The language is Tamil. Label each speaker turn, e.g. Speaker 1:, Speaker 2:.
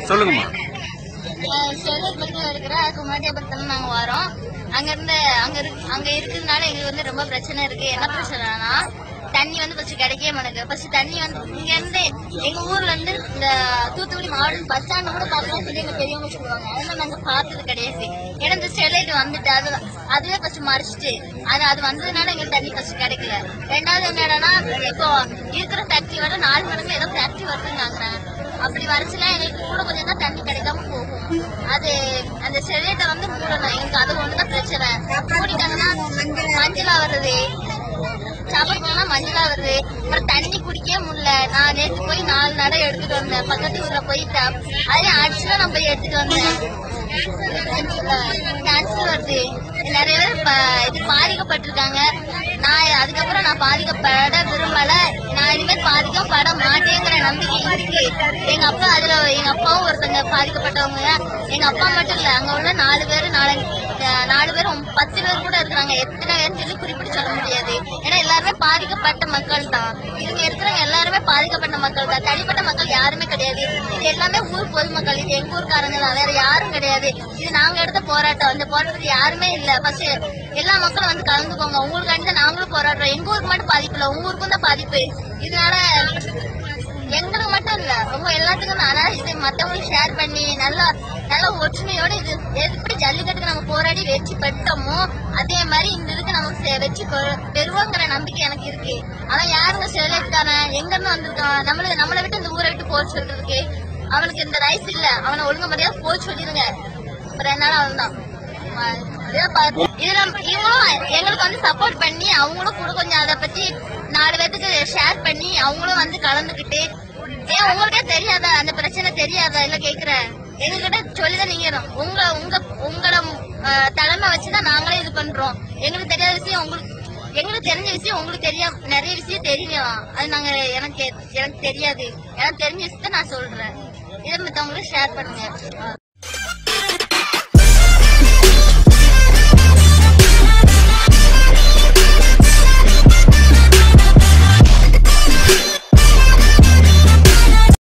Speaker 1: சொல்லுங்கம்மா
Speaker 2: செல்வத்தில் இருக்கிற குமாரியாபுரத்துல நாங்க வரோம் அங்க இருந்து அங்க இருக்கு அங்க இருக்கிறதுனால எங்களுக்கு வந்து ரொம்ப பிரச்சனை இருக்கு என்ன பிரச்சனைனா தண்ணி வந்து ஃபர்ஸ்ட் கிடைக்கவே மாட்டேங்குது ஃபர்ஸ்ட் தண்ணி வந்து இங்க இருந்து எங்க ஊர்ல இருந்து இந்த தூத்துக்குடி மாவட்டம் பஸ் ஸ்டாண்ட் கூட பார்க்கலாம் சொல்லி எங்க பெரியவங்க சொல்லுவாங்க அதெல்லாம் நாங்க பார்த்தது கிடையாது ஏன்னா இந்த ஸ்டெர்லைட் வந்துட்டு அது அதுவே ஃபர்ஸ்ட் மறைச்சிட்டு அது அது வந்ததுனால எங்களுக்கு தண்ணி ஃபர்ஸ்ட் கிடைக்கல ரெண்டாவது என்னன்னா இப்போ இருக்கிற ஃபேக்டரி விட நாலு மடங்கு ஏதோ ஃபேக்டரி வருதுன்னாங்க அப்படி வரச்சுல எங்களுக்கு கூட கொஞ்சம் தான் தண்ணி கிடைக்காம போகும் அது அந்த ஸ்டெர்லைட்டை வந்து மூடணும் எங்களுக்கு அது ஒண்ணுதான் பிரச்சனை மூடிட்டாங்கன்னா மஞ்சளா வருது சாப்பாடு போனா மஞ்சளா வருது அப்புறம் தண்ணி குடிக்கவே முடியல நான் நேற்று போய் நாலு நடை எடுத்துட்டு வந்தேன் பக்கத்து ஊர்ல போயிட்டேன் அதே அடிச்சுல நான் போய் எடுத்துட்டு வந்தேன் கேன்சர் வருது நிறைய பேர் ப- இது பாதிக்கப்பட்டிருக்காங்க நான் அதுக்கப்புறம் நான் பாதிக்கப்பட விரும்பல நான் இனிமேல் பாதிக்கப்பட மாட்டேங்கிற நம்பிக்கை இருக்கு எங்க அப்பா அதுல எங்க அப்பாவும் ஒருத்தங்க பாதிக்கப்பட்டவங்க எங்க அப்பா மட்டும் இல்ல அங்க உள்ள நாலு பேர் நாலு அஹ் நாலு பேர் ஒம்- பத்து பேர் கூட இருக்கிறாங்க எத்தனை பேர் சொல்லி குறிப்பிட்டு சொல்ல முடியாது ஏன்னா எல்லாருமே பாதிக்கப்பட்ட மக்கள் தான் இவங்க இருக்கிறவங்க எல்லாருமே பாதிக்கப்பட்ட மக்கள் தான் தனிப்பட்ட மக்கள் யாருமே கிடையாது இது எல்லாமே ஊர் பொதுமக்கள் இது எங்க ஊர்க்காரங்க தான் வேற யாரும் கிடையாது இது நாங்க எடுத்த போராட்டம் இந்த போராட்டத்துக்கு யாருமே இல்ல ஃபர்ஸ்ட் எல்லா மக்களும் வந்து கலந்துக்கோங்க உங்களுக்காண்டி தான் நாங்களும் போராடுறோம் எங்க ஊருக்கு மட்டும் பாதிப்பு இல்ல உங்க ஊருக்கும் தான் பாதிப்பு இதனால எங்களுக்கு மட்டும் இல்ல உங்க எல்லாத்துக்கும் நான் அதான் இது மத்தவங்களுக்கு ஷேர் பண்ணி நல்லா நல்ல ஒற்றுமையோட இது எப்படி ஜல்லிக்கட்டுக்கு நம்ம போராடி வெற்றி பெற்றோமோ அதே மாதிரி இந்த இதுக்கு நம்ம செ- வெற்றி பெறு- பெறுவோங்கிற நம்பிக்கை எனக்கு இருக்கு ஆனா யாருங்க செலக்டான எங்க இருந்து வந்திருக்கான் நம்மள நம்மளை விட்டு இந்த ஊரை விட்டு போக சொல்றதுக்கு அவனுக்கு இந்த ரைஸ் இல்ல அவனை ஒழுங்கு முறையா போக சொல்லிருங்க அப்புறம் என்னால அவன்தான் இதான் பாத்து- இதுல இவங்களும் எங்களுக்கு வந்து சப்போர்ட் பண்ணி அவங்களும் கூட கொஞ்சம் அதை பத்தி நாலு பேத்துக்கு ஷேர் பண்ணி அவங்களும் வந்து கலந்துக்கிட்டு ஏன் உங்களுக்கே தெரியாதா அந்த பிரச்சனை தெரியாதா இல்ல கேக்குறேன் எங்ககிட்ட சொல்லிதான் நீங்க உங்க உங்க உங்களோட அஹ், தலைமை வச்சுதான் நாங்களே இது பண்றோம் எங்களுக்கு தெரியாத விஷயம் உங்களுக்கு எங்களுக்கு தெரிஞ்ச விஷயம் உங்களுக்கு தெரியாம நிறைய விஷயம் தெரியலாம் அது நாங்க எனக்கு எனக்கு தெரியாது எனக்கு தெரிஞ்ச விஷயத்த நான் சொல்றேன் இதை மத்தவங்களுக்கு ஷேர் பண்ணுங்க